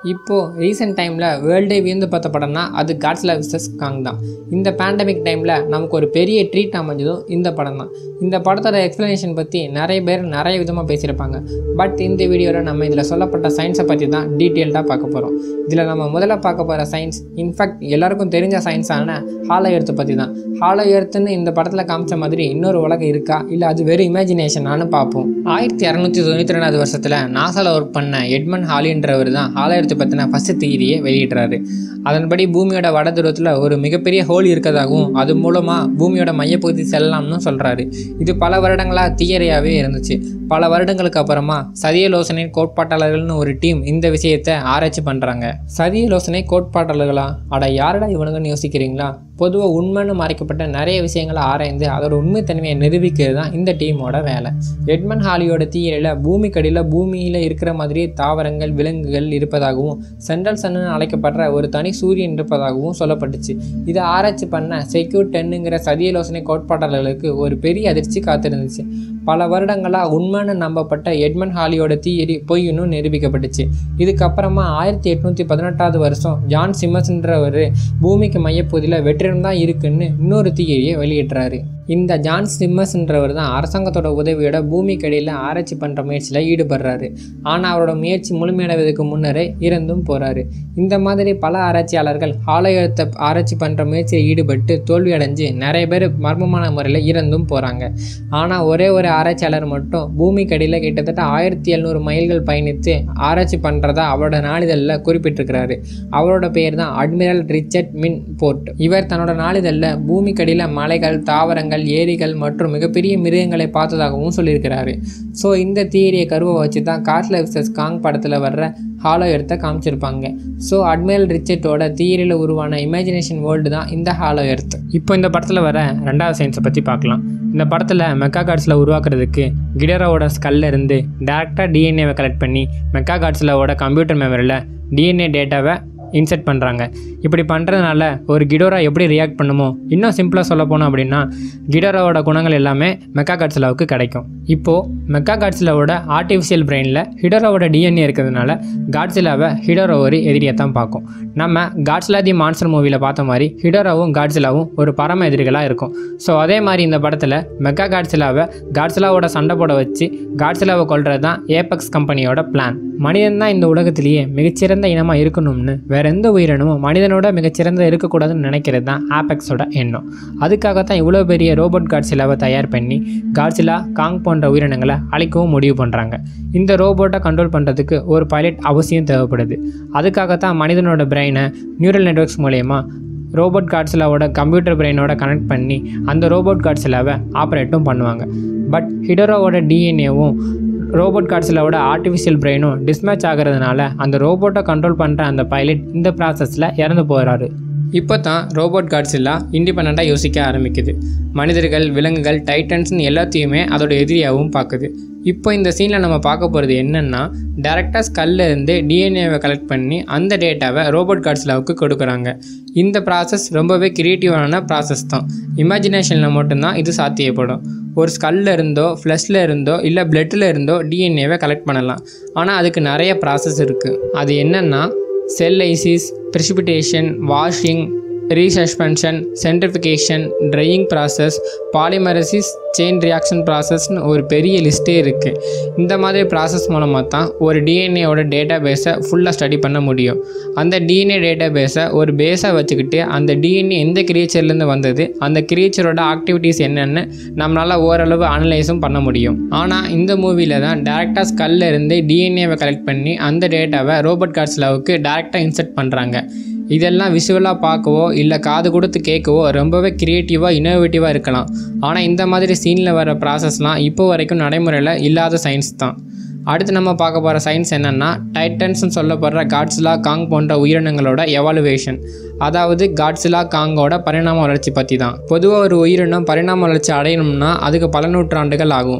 இப்போது ரீசெண்ட் டைமில் வேர்ல்டே வியந்து பார்த்த படம்னா அது காட்ஸ்லா விசஸ் காங் தான் இந்த பேண்டமிக் டைமில் நமக்கு ஒரு பெரிய ட்ரீட் அமைஞ்சதும் இந்த படம் தான் இந்த படத்தோட எக்ஸ்ப்ளனேஷன் பற்றி நிறைய பேர் நிறைய விதமாக பேசியிருப்பாங்க பட் இந்த வீடியோவில் நம்ம இதில் சொல்லப்பட்ட சயின்ஸை பற்றி தான் டீட்டெயில்டாக பார்க்க போகிறோம் இதில் நம்ம முதல்ல பார்க்க போகிற சயின்ஸ் இன்ஃபேக்ட் எல்லாருக்கும் தெரிஞ்ச சயின்ஸான ஹாலோ எர்த்து பற்றி தான் ஹாலோ எர்த்துன்னு இந்த படத்தில் காமிச்ச மாதிரி இன்னொரு உலகம் இருக்கா இல்லை அது வெறும் இமேஜினேஷனானு பார்ப்போம் ஆயிரத்தி இரநூத்தி தொண்ணூற்றி ரெண்டாவது வருஷத்தில் நாசாவில் ஒர்க் பண்ண எட்மன் ஹாலின்றவர் தான் ஹாலோ எர்த்து பற்றின ஃபஸ்ட்டு தியரியை வெளியிடுறாரு அதன்படி பூமியோட வட துருவத்தில் ஒரு மிகப்பெரிய ஹோல் இருக்கதாகவும் அது மூலமாக பூமியோட மையப்பகுதி செல்லலாம்னு சொல்கிறாரு இது பல வருடங்களாக தியரியாகவே இருந்துச்சு பல வருடங்களுக்கு அப்புறமா சதியலோசனை கோட்பாட்டாளர்கள்னு ஒரு டீம் இந்த விஷயத்தை ஆராய்ச்சி பண்ணுறாங்க சதியலோசனை கோட்பாட்டாளர்களா அட யாரடா இவனுங்கன்னு யோசிக்கிறீங்களா பொதுவாக உண்மைன்னு மறைக்கப்பட்ட நிறைய விஷயங்களை ஆராய்ந்து அதோட உண்மைத்தன்மையை நிரூபிக்கிறது தான் இந்த டீமோட வேலை எட்மன் ஹாலியோட தீயரில் பூமிக்கடியில் பூமியில் இருக்கிற மாதிரியே தாவரங்கள் விலங்குகள் இருப்பதாகவும் சென்ட்ரல் சன்னு அழைக்கப்படுற ஒரு தனி சூரியன் இருப்பதாகவும் சொல்லப்பட்டுச்சு இதை ஆராய்ச்சி பண்ண செக்யூர் டென்னுங்கிற சதியலோசனை கோட்பாட்டாளர்களுக்கு ஒரு பெரிய அதிர்ச்சி காத்திருந்துச்சு பல வருடங்களாக உண்மைன்னு நம்பப்பட்ட எட்மன் ஹாலியோட தீயரி பொய்ன்னு நிரூபிக்கப்பட்டுச்சு இதுக்கப்புறமா ஆயிரத்தி எட்நூற்றி பதினெட்டாவது வருஷம் ஜான் சிம்மஸ்ன்றவர் பூமிக்கு மையப்பகுதியில் வெற்றிடம் தான் இருக்குன்னு இன்னொரு தீயரியை வெளியிடுறாரு இந்த ஜான் சிம்மஸ்ன்றவர் தான் அரசாங்கத்தோட உதவியோட பூமிக்கடியில் ஆராய்ச்சி பண்ணுற முயற்சியில் ஈடுபடுறாரு ஆனால் அவரோட முயற்சி முழுமையடைவதற்கு முன்னரே இறந்தும் போகிறாரு இந்த மாதிரி பல ஆராய்ச்சியாளர்கள் ஆலயத்தை ஆராய்ச்சி பண்ணுற முயற்சியில் ஈடுபட்டு தோல்வி அடைஞ்சு நிறைய பேர் மர்மமான முறையில் இறந்தும் போகிறாங்க ஆனால் ஒரே ஒரு ஆராய்ச்சியாளர் மட்டும் பூமிக்கடியில் கிட்டத்தட்ட ஆயிரத்தி எழுநூறு மைல்கள் பயணித்து ஆராய்ச்சி பண்ணுறதா அவரோட நாளிதழில் குறிப்பிட்டிருக்கிறாரு அவரோட பேர் தான் அட்மிரல் ரிச்சர்ட் மின் போர்ட் இவர் தன்னோட நாளிதழில் பூமிக்கடியில் மலைகள் தாவரங்கள் ஏரிகள் மற்றும் மிகப்பெரிய மிருகங்களை பார்த்ததாகவும் சொல்லியிருக்கிறாரு ஸோ இந்த தியரியை கருவை வச்சு தான் காட்ல விசஸ் காங் படத்தில் வர்ற ஹாலோ எர்த்தை காமிச்சிருப்பாங்க ஸோ அட்மிரல் ரிச்சர்ட்டோட தியரியில் உருவான இமேஜினேஷன் வேர்ல்டு தான் இந்த ஹாலோ எர்த் இப்போ இந்த படத்தில் வர ரெண்டாவது சயின்ஸை பற்றி பார்க்கலாம் இந்த படத்தில் மெக்கா கார்ட்ஸில் உருவாக்குறதுக்கு கிடரோட ஸ்கல்ல இருந்து டேரெக்டாக டிஎன்ஏவை கலெக்ட் பண்ணி மெக்கா கார்ட்ஸிலோட கம்ப்யூட்டர் மெமரியில் டிஎன்ஏ டேட்டாவை இன்செர்ட் பண்ணுறாங்க இப்படி பண்ணுறதுனால ஒரு கிடோரா எப்படி ரியாக்ட் பண்ணுமோ இன்னும் சிம்பிளாக சொல்ல போனோம் அப்படின்னா கிடோராவோட குணங்கள் எல்லாமே மெக்கா காட்சிலாவுக்கு கிடைக்கும் இப்போது மெக்கா காட்சிலாவோட ஆர்டிஃபிஷியல் பிரெயினில் ஹிடோராவோட டிஎன்ஏ இருக்கிறதுனால காட்சிலாவை ஹிடோரா ஒரு எதிரியை தான் பார்க்கும் நம்ம காட்சிலா தி மான்ஸ்டர் மூவியில் பார்த்த மாதிரி ஹிடோராவும் காட்சிலாவும் ஒரு பரம எதிரிகளாக இருக்கும் ஸோ அதே மாதிரி இந்த படத்தில் மெக்கா காட்சிலாவை காட்சிலாவோட சண்டை போட வச்சு காட்சிலாவை கொல்றது தான் ஏபெக்ஸ் கம்பெனியோட பிளான் மனிதன் தான் இந்த உலகத்திலேயே மிகச்சிறந்த இனமாக இருக்கணும்னு வேற எந்த உயிரினமும் மனிதனோட மிகச்சிறந்த இருக்கக்கூடாதுன்னு நினைக்கிறது தான் ஆபெக்ஸோட எண்ணம் அதுக்காக தான் இவ்வளோ பெரிய ரோபோட் காட்சிலாவை தயார் பண்ணி காட்சிலா காங் போன்ற உயிரினங்களை அழிக்கவும் முடிவு பண்ணுறாங்க இந்த ரோபோட்டை கண்ட்ரோல் பண்ணுறதுக்கு ஒரு பைலட் அவசியம் தேவைப்படுது அதுக்காக தான் மனிதனோட பிரெயினை நியூரல் நெட்ஒர்க்ஸ் மூலயமா ரோபோட் காட்சிலாவோட கம்ப்யூட்டர் பிரெயினோட கனெக்ட் பண்ணி அந்த ரோபோட் காட்சிலாவை ஆப்ரேட்டும் பண்ணுவாங்க பட் ஹிடரோவோட டிஎன்ஏவும் ரோபோட் காட்சிலோட ஆர்டிஃபிஷியல் பிரெயினும் டிஸ்மேட்ச் ஆகிறதுனால அந்த ரோபோட்டை கண்ட்ரோல் பண்ணுற அந்த பைலட் இந்த ப்ராசஸில் இறந்து போகிறாரு இப்போ தான் ரோபோட் காட்ஸில்லாம் இண்டிபெண்ட்டாக யோசிக்க ஆரம்பிக்குது மனிதர்கள் விலங்குகள் டைட்டன்ஸ்னு எல்லாத்தையுமே அதோட எதிரியாகவும் பார்க்குது இப்போ இந்த சீனில் நம்ம பார்க்க போகிறது என்னென்னா டேரெக்டாக ஸ்கல்ல இருந்து டிஎன்ஏவை கலெக்ட் பண்ணி அந்த டேட்டாவை ரோபோட் காட்ஸ்லாவுக்கு கொடுக்குறாங்க இந்த ப்ராசஸ் ரொம்பவே கிரியேட்டிவான ப்ராசஸ் தான் இமேஜினேஷனில் மட்டும்தான் இது சாத்தியப்படும் ஒரு ஸ்கல்ல இருந்தோ ஃப்ளஷில் இருந்தோ இல்லை பிளட்டில் இருந்தோ டிஎன்ஏவை கலெக்ட் பண்ணலாம் ஆனால் அதுக்கு நிறைய ப்ராசஸ் இருக்குது அது என்னென்னா cell lysis precipitation washing resuspension centrifugation drying process polymerase chain reaction ப்ராசஸ்னு ஒரு பெரிய லிஸ்ட்டே இருக்குது இந்த மாதிரி ப்ராசஸ் மூலமாக தான் ஒரு டிஎன்ஏவோட டேட்டா பேஸை ஃபுல்லாக ஸ்டடி பண்ண முடியும் அந்த டிஎன்ஏ டேட்டா பேஸை ஒரு பேஸாக வச்சுக்கிட்டு அந்த டிஎன்ஏ எந்த கிரியேச்சர்லேருந்து வந்தது அந்த கிரியேச்சரோட ஆக்டிவிட்டீஸ் என்னென்னு நம்மளால் ஓரளவு அனலைஸும் பண்ண முடியும் ஆனால் இந்த மூவியில் தான் டேரெக்டாக ஸ்கல்ல இருந்து டிஎன்ஏவை கலெக்ட் பண்ணி அந்த டேட்டாவை ரோபோட் கார்ட்ஸ்லாவுக்கு டேரெக்டாக இன்செர்ட் பண்ணுறாங்க இதெல்லாம் விஷுவலாக பார்க்கவோ இல்லை காது கொடுத்து கேட்கவோ ரொம்பவே க்ரியேட்டிவாக இனோவேட்டிவாக இருக்கலாம் ஆனால் இந்த மாதிரி சீனில் வர ப்ராசஸ்லாம் இப்போ வரைக்கும் நடைமுறையில் இல்லாத சயின்ஸ் தான் அடுத்து நம்ம பார்க்க போகிற சயின்ஸ் என்னென்னா டைட்டன்ஸ்னு சொல்லப்படுற காட்ஸ்லா காங் போன்ற உயிரினங்களோட எவாலுவேஷன் அதாவது காட்ஸ்லா காங்கோட பரிணாம வளர்ச்சி பற்றி தான் பொதுவாக ஒரு உயிரினம் பரிணாம வளர்ச்சி அடையணும்னா அதுக்கு பல நூற்றாண்டுகள் ஆகும்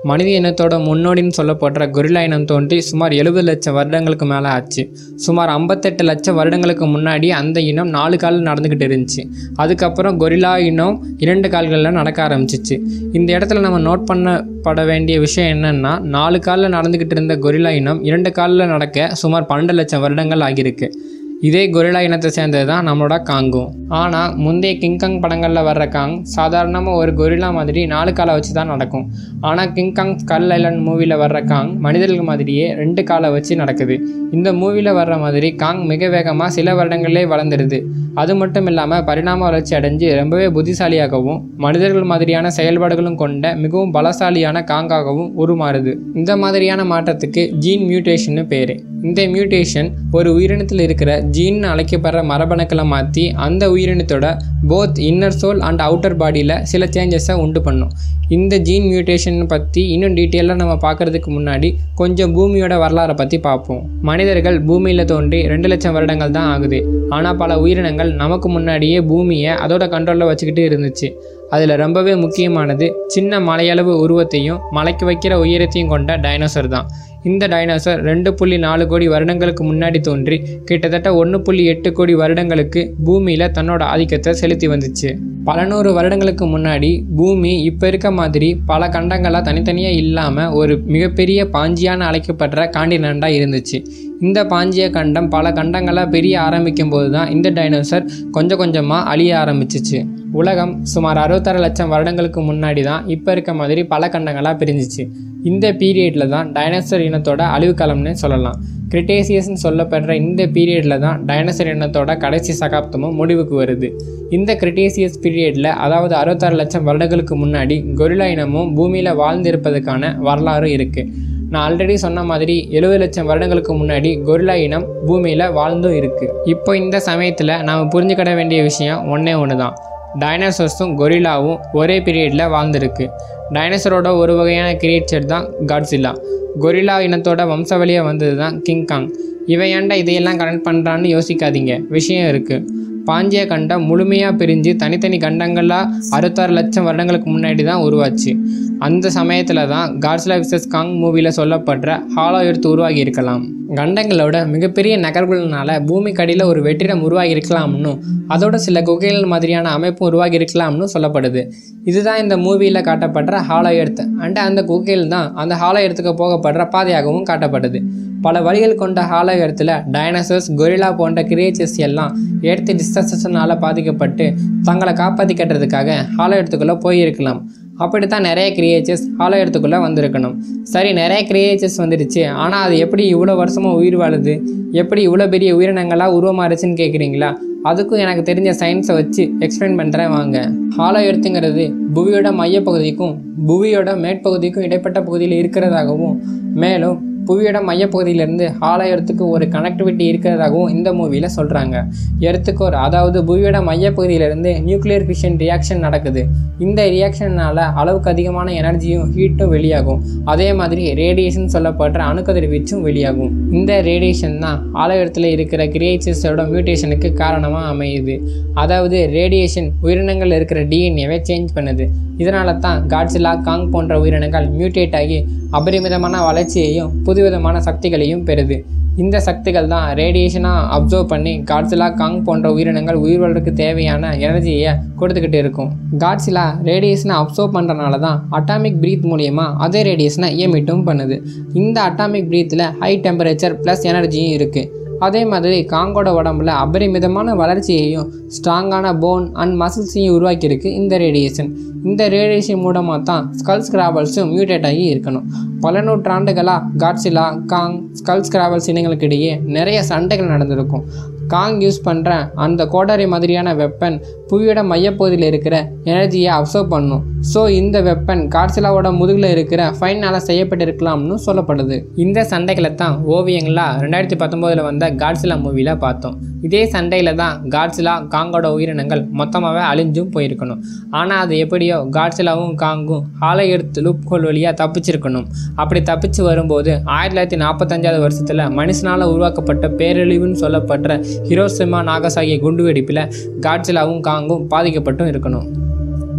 மனித இனத்தோட முன்னோடின்னு சொல்லப்படுற கொரில்லா இனம் தோன்றி சுமார் எழுபது லட்சம் வருடங்களுக்கு மேலே ஆச்சு சுமார் ஐம்பத்தெட்டு லட்சம் வருடங்களுக்கு முன்னாடி அந்த இனம் நாலு காலில் நடந்துக்கிட்டு இருந்துச்சு அதுக்கப்புறம் கொரில்லா இனம் இரண்டு கால்களில் நடக்க ஆரம்பிச்சிச்சு இந்த இடத்துல நம்ம நோட் பண்ணப்பட வேண்டிய விஷயம் என்னன்னா நாலு காலில் நடந்துக்கிட்டு இருந்த கொரில்லா இனம் இரண்டு காலில் நடக்க சுமார் பன்னெண்டு லட்சம் வருடங்கள் ஆகியிருக்கு இதே கொரில்லா இனத்தை சேர்ந்தது தான் நம்மளோட காங்கும் ஆனால் முந்தைய கிங்காங் படங்களில் வர்ற காங் சாதாரணமாக ஒரு கொரில்லா மாதிரி நாலு காலை வச்சு தான் நடக்கும் ஆனால் கிங்காங் ஸ்கல் ஐலண்ட் மூவியில் வர்ற காங் மனிதர்கள் மாதிரியே ரெண்டு காலை வச்சு நடக்குது இந்த மூவியில் வர்ற மாதிரி காங் மிக வேகமாக சில வருடங்களே வளர்ந்துருது அது மட்டும் இல்லாமல் பரிணாம வளர்ச்சி அடைஞ்சு ரொம்பவே புத்திசாலியாகவும் மனிதர்கள் மாதிரியான செயல்பாடுகளும் கொண்ட மிகவும் பலசாலியான காங்காகவும் உருமாறுது இந்த மாதிரியான மாற்றத்துக்கு ஜீன் மியூட்டேஷன்னு பேர் இந்த மியூட்டேஷன் ஒரு உயிரினத்தில் இருக்கிற ஜீன் அழைக்கப்படுற மரபணுக்களை மாற்றி அந்த உயிரினத்தோட both inner soul and outer பாடியில் சில சேஞ்சஸை உண்டு பண்ணும் இந்த ஜீன் மியூட்டேஷன் பற்றி இன்னும் டீட்டெயிலாக நம்ம பார்க்குறதுக்கு முன்னாடி கொஞ்சம் பூமியோட வரலாறை பற்றி பார்ப்போம் மனிதர்கள் பூமியில் தோன்றி ரெண்டு லட்சம் வருடங்கள் தான் ஆகுது ஆனால் பல உயிரினங்கள் நமக்கு முன்னாடியே பூமியை அதோட கண்ட்ரோலில் வச்சுக்கிட்டு இருந்துச்சு அதில் ரொம்பவே முக்கியமானது சின்ன மலையளவு உருவத்தையும் மலைக்கு வைக்கிற உயரத்தையும் கொண்ட டைனோசர் தான் இந்த டைனோசர் ரெண்டு புள்ளி நாலு கோடி வருடங்களுக்கு முன்னாடி தோன்றி கிட்டத்தட்ட ஒன்று புள்ளி எட்டு கோடி வருடங்களுக்கு பூமியில் தன்னோட ஆதிக்கத்தை செலுத்தி வந்துச்சு பல நூறு வருடங்களுக்கு முன்னாடி பூமி இப்போ இருக்க மாதிரி பல கண்டங்களாக தனித்தனியாக இல்லாமல் ஒரு மிகப்பெரிய பாஞ்சியான அழைக்கப்படுற காண்டினெண்டாக இருந்துச்சு இந்த பாஞ்சிய கண்டம் பல கண்டங்களாக பெரிய ஆரம்பிக்கும் போது தான் இந்த டைனோசர் கொஞ்சம் கொஞ்சமாக அழிய ஆரம்பிச்சிச்சு உலகம் சுமார் அறுபத்தாறு லட்சம் வருடங்களுக்கு முன்னாடி தான் இப்போ இருக்க மாதிரி பல கண்டங்களாக பிரிஞ்சிச்சு இந்த பீரியடில் தான் டைனோசர் இனத்தோட அழிவு காலம்னு சொல்லலாம் கிரிட்டேசியஸ்னு சொல்லப்படுற இந்த பீரியடில் தான் டைனோசர் இனத்தோட கடைசி சகாப்தமும் முடிவுக்கு வருது இந்த கிரிட்டேசியஸ் பீரியடில் அதாவது அறுபத்தாறு லட்சம் வருடங்களுக்கு முன்னாடி கொரில்லா இனமும் பூமியில் வாழ்ந்திருப்பதுக்கான வரலாறு இருக்குது நான் ஆல்ரெடி சொன்ன மாதிரி எழுபது லட்சம் வருடங்களுக்கு முன்னாடி கொரில்லா இனம் பூமியில் வாழ்ந்தும் இருக்குது இப்போ இந்த சமயத்தில் நாம் புரிஞ்சுக்கிட வேண்டிய விஷயம் ஒன்றே ஒன்று தான் டைனோசர்ஸும் கொரில்லாவும் ஒரே பீரியடில் வாழ்ந்திருக்கு டைனோசரோட ஒரு வகையான கிரியேச்சர் தான் காட்ஸில்லா கொரில்லா இனத்தோட வம்சவழியாக வந்தது தான் கிங்காங் இவன் ஏன்டா இதையெல்லாம் கனெக்ட் பண்ணுறான்னு யோசிக்காதீங்க விஷயம் இருக்குது பாஞ்சிய கண்டம் முழுமையாக பிரிஞ்சு தனித்தனி கண்டங்களாக அறுபத்தாறு லட்சம் வருடங்களுக்கு முன்னாடி தான் உருவாச்சு அந்த சமயத்தில் தான் காட்ஸ்லா விசஸ் காங் மூவியில் சொல்லப்படுற ஹாலோ எர்த் உருவாகி இருக்கலாம் கண்டங்களோட மிகப்பெரிய நகர்வுகள்னால பூமிக்கடியில் ஒரு வெற்றிடம் உருவாகி இருக்கலாம்னு அதோட சில குகைகள் மாதிரியான அமைப்பு உருவாகி இருக்கலாம்னு சொல்லப்படுது இதுதான் இந்த மூவியில் காட்டப்படுற ஹாலோ எர்த் அண்ட் அந்த குகையில் தான் அந்த ஹாலோ எர்த்துக்கு போகப்படுற பாதையாகவும் காட்டப்படுது பல வழிகள் கொண்ட ஹாலோ எர்த்தில் டைனோசர்ஸ் கொரில்லா போன்ற கிரியேச்சர்ஸ் எல்லாம் எர்த்து டிஸ்டர்சனால் பாதிக்கப்பட்டு தங்களை காப்பாற்றிக்கிறதுக்காக ஹாலோ எர்த்துக்குள்ளே போயிருக்கலாம் அப்படி தான் நிறைய கிரியேச்சர்ஸ் ஹாலோ இடத்துக்குள்ளே வந்திருக்கணும் சரி நிறைய கிரியேச்சர்ஸ் வந்துடுச்சு ஆனால் அது எப்படி இவ்வளோ வருஷமாக உயிர் வாழுது எப்படி இவ்வளோ பெரிய உயிரினங்களாக உருவமாறுச்சுன்னு கேட்குறீங்களா அதுக்கும் எனக்கு தெரிஞ்ச சயின்ஸை வச்சு எக்ஸ்பிளைன் பண்ணுறேன் வாங்க ஹாலோ எர்த்துங்கிறது புவியோட மையப்பகுதிக்கும் புவியோட மேற்பகுதிக்கும் இடைப்பட்ட பகுதியில் இருக்கிறதாகவும் மேலும் புவியோட மையப்பகுதியிலேருந்து ஹாலோ எர்த்துக்கு ஒரு கனெக்டிவிட்டி இருக்கிறதாகவும் இந்த மூவியில் சொல்கிறாங்க எர்த்துக்கோர் அதாவது புவியோட மையப்பகுதியிலேருந்து நியூக்ளியர் ஃபிஷன் ரியாக்ஷன் நடக்குது இந்த ரியாக்ஷனால் அளவுக்கு அதிகமான எனர்ஜியும் ஹீட்டும் வெளியாகும் அதே மாதிரி ரேடியேஷன் சொல்லப்படுற அணுக்கதிர்வீச்சும் வெளியாகும் இந்த ரேடியேஷன் தான் ஹாலோ எர்த்தில் இருக்கிற கிரியேச்சர்ஸோட மியூட்டேஷனுக்கு காரணமாக அமையுது அதாவது ரேடியேஷன் உயிரினங்கள் இருக்கிற டிஎன்ஏவை சேஞ்ச் பண்ணுது இதனால தான் காட்சிலா காங் போன்ற உயிரினங்கள் மியூட்டேட் ஆகி அபரிமிதமான வளர்ச்சியையும் புதுவிதமான சக்திகளையும் பெறுது இந்த சக்திகள் தான் ரேடியேஷனாக அப்சர்வ் பண்ணி காட்சிலா காங் போன்ற உயிரினங்கள் உயிர் வாழ்றதுக்கு தேவையான எனர்ஜியை கொடுத்துக்கிட்டு இருக்கும் காட்சிலா ரேடியேஷனை அப்சர்வ் பண்ணுறனால தான் அட்டாமிக் பிரீத் மூலியமாக அதே ரேடியேஷனை எமிட்டும் பண்ணுது இந்த அட்டாமிக் பிரீத்தில் ஹை டெம்பரேச்சர் ப்ளஸ் எனர்ஜியும் இருக்குது அதே மாதிரி காங்கோட உடம்புல அபரிமிதமான வளர்ச்சியையும் ஸ்ட்ராங்கான போன் அண்ட் மசில்ஸையும் உருவாக்கியிருக்கு இந்த ரேடியேஷன் இந்த ரேடியேஷன் மூலமாக தான் ஸ்கல் ஸ்கிராவல்ஸும் மியூட்டேட் ஆகி இருக்கணும் பல நூற்றாண்டுகளாக காட்சிலா காங் ஸ்கல் ஸ்கிராவல்ஸ் இனங்களுக்கு இடையே நிறைய சண்டைகள் நடந்திருக்கும் காங் யூஸ் பண்ணுற அந்த கோடாரி மாதிரியான வெப்பன் புவியோட மையப்பகுதியில் இருக்கிற எனர்ஜியை அப்சர்வ் பண்ணும் ஸோ இந்த வெப்பன் காட்சிலாவோட முதுகில் இருக்கிற ஃபைனால் செய்யப்பட்டிருக்கலாம்னு சொல்லப்படுது இந்த சண்டைகளை தான் ஓவியங்களாக ரெண்டாயிரத்தி பத்தொம்போதில் வந்த காட்சிலா மூவியில் பார்த்தோம் இதே சண்டையில் தான் காட்சிலா காங்கோட உயிரினங்கள் மொத்தமாகவே அழிஞ்சும் போயிருக்கணும் ஆனால் அது எப்படியோ காட்சிலாவும் காங்கும் ஆலை எடுத்து லூப் ஹோல் வழியாக தப்பிச்சிருக்கணும் அப்படி தப்பிச்சு வரும்போது ஆயிரத்தி தொள்ளாயிரத்தி நாற்பத்தஞ்சாவது வருஷத்தில் மனுஷனால் உருவாக்கப்பட்ட பேரழிவுன்னு சொல்லப்படுற ஹிரோசிமா நாகசாகி குண்டுவெடிப்பில் காட்சிலாவும் காங்கும் பாதிக்கப்பட்டும் இருக்கணும்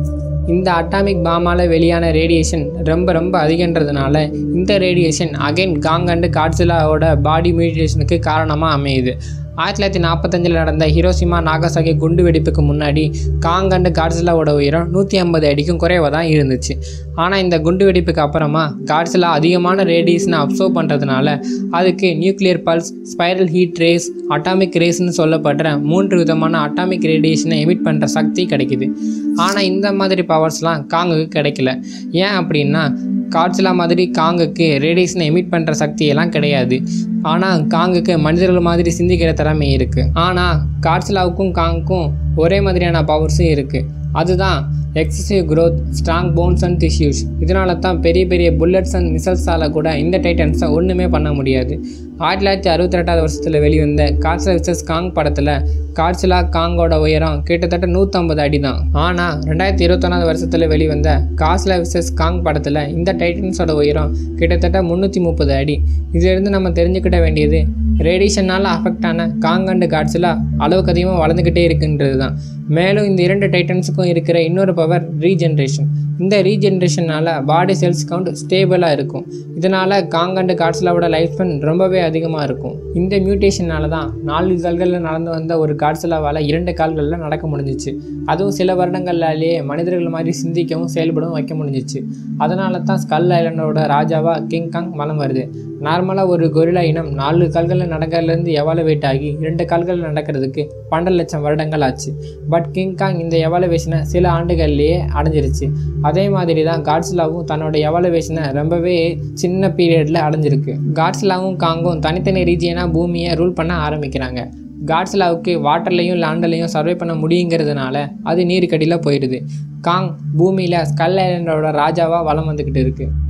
இந்த அட்டாமிக் பாமால் வெளியான ரேடியேஷன் ரொம்ப ரொம்ப அதிகன்றதுனால இந்த ரேடியேஷன் அகைன் காங் அண்டு காட்சிலாவோட பாடி மியூட்டேஷனுக்கு காரணமாக அமையுது ஆயிரத்தி தொள்ளாயிரத்தி நாற்பத்தஞ்சில் நடந்த ஹிரோசிமா நாகசாகி குண்டு வெடிப்புக்கு முன்னாடி காங் அண்டு காட்சிலாவோட உயரம் நூற்றி ஐம்பது அடிக்கும் குறைவாக தான் இருந்துச்சு ஆனால் இந்த குண்டு வெடிப்புக்கு அப்புறமா காட்சிலா அதிகமான ரேடியேஷனை அப்சர்வ் பண்ணுறதுனால அதுக்கு nuclear pulse spiral heat rays atomic ரேஸ்னு சொல்லப்படுற மூன்று விதமான அட்டாமிக் ரேடியேஷனை எமிட் பண்ணுற சக்தி கிடைக்குது ஆனால் இந்த மாதிரி பவர்ஸ்லாம் காங்குக்கு கிடைக்கல ஏன் அப்படின்னா காட்சிலா மாதிரி காங்குக்கு ரேடியேஷனை எமிட் பண்ணுற சக்தியெல்லாம் கிடையாது ஆனால் காங்குக்கு மனிதர்கள் மாதிரி சிந்திக்கிற திறமை இருக்குது ஆனால் காட்சிலாவுக்கும் காங்குக்கும் ஒரே மாதிரியான பவர்ஸும் இருக்குது அதுதான் excessive growth strong bones and tissues இதனால தான் பெரிய பெரிய புல்லட்ஸ் அண்ட் மிசல்ஸால் கூட இந்த டைட்டன்ஸை ஒன்றுமே பண்ண முடியாது ஆயிரத்தி தொள்ளாயிரத்தி அறுபத்தி ரெண்டாவது வருஷத்தில் வெளிவந்த காட்சிலா விசஸ் காங் படத்தில் காட்சிலா காங்கோட உயரம் கிட்டத்தட்ட நூற்றம்பது அடி தான் ஆனால் ரெண்டாயிரத்தி இருபத்தொன்னாவது வருஷத்தில் வெளிவந்த காட்சிலா விசஸ் காங் படத்தில் இந்த டைட்டன்ஸோட உயரம் கிட்டத்தட்ட முந்நூற்றி முப்பது அடி இதிலிருந்து நம்ம தெரிஞ்சுக்கிட வேண்டியது ரேடியேஷனால் அஃபெக்ட் ஆன காங் அண்டு காட்சிலா அளவுக்கு அதிகமாக வளர்ந்துக்கிட்டே இருக்குன்றது தான் மேலும் இந்த இரண்டு டைட்டன்ஸுக்கும் இருக்கிற இன்னொரு பவர் ரீஜென்ரேஷன் இந்த ரீஜென்ரேஷனால் பாடி செல்ஸ் கவுண்ட் ஸ்டேபிளாக இருக்கும் இதனால் காங் அண்டு காட்சிலாவோட லைஃப் ஸ்பென் ரொம்பவே அதிகமாக இருக்கும் இந்த மியூட்டேஷனால தான் நாலு கால்களில் நடந்து வந்த ஒரு காட்சிலாவால் இரண்டு கால்களில் நடக்க முடிஞ்சிச்சு அதுவும் சில வருடங்களாலேயே மனிதர்கள் மாதிரி சிந்திக்கவும் செயல்படவும் வைக்க முடிஞ்சிச்சு அதனால தான் ஸ்கல் ஐலண்டோட ராஜாவாக கிங் காங் வலம் வருது நார்மலாக ஒரு கொரிலா இனம் நாலு கால்களில் நடக்கிறதுலேருந்து எவாலுவேட் ஆகி இரண்டு கால்களில் நடக்கிறதுக்கு பன்னெண்டு லட்சம் வருடங்கள் ஆச்சு பட் கிங்காங் இந்த எவாலுவேஷனை சில ஆண்டுகள்லேயே அடைஞ்சிருச்சு அதே மாதிரி தான் காட்ஸ்லாவும் தன்னோட எவாலுவேஷனை ரொம்பவே சின்ன பீரியடில் அடைஞ்சிருக்கு காட்ஸ்லாவும் காங்கும் தனித்தனி ரீஜியனாக பூமியை ரூல் பண்ண ஆரம்பிக்கிறாங்க காட்ஸ்லாவுக்கு வாட்டர்லையும் லேண்ட்லையும் சர்வே பண்ண முடியுங்கிறதுனால அது நீருக்கடியில் போயிடுது காங் பூமியில் ஸ்கல் ஐலண்டோட ராஜாவாக வலம் வந்துக்கிட்டு இருக்குது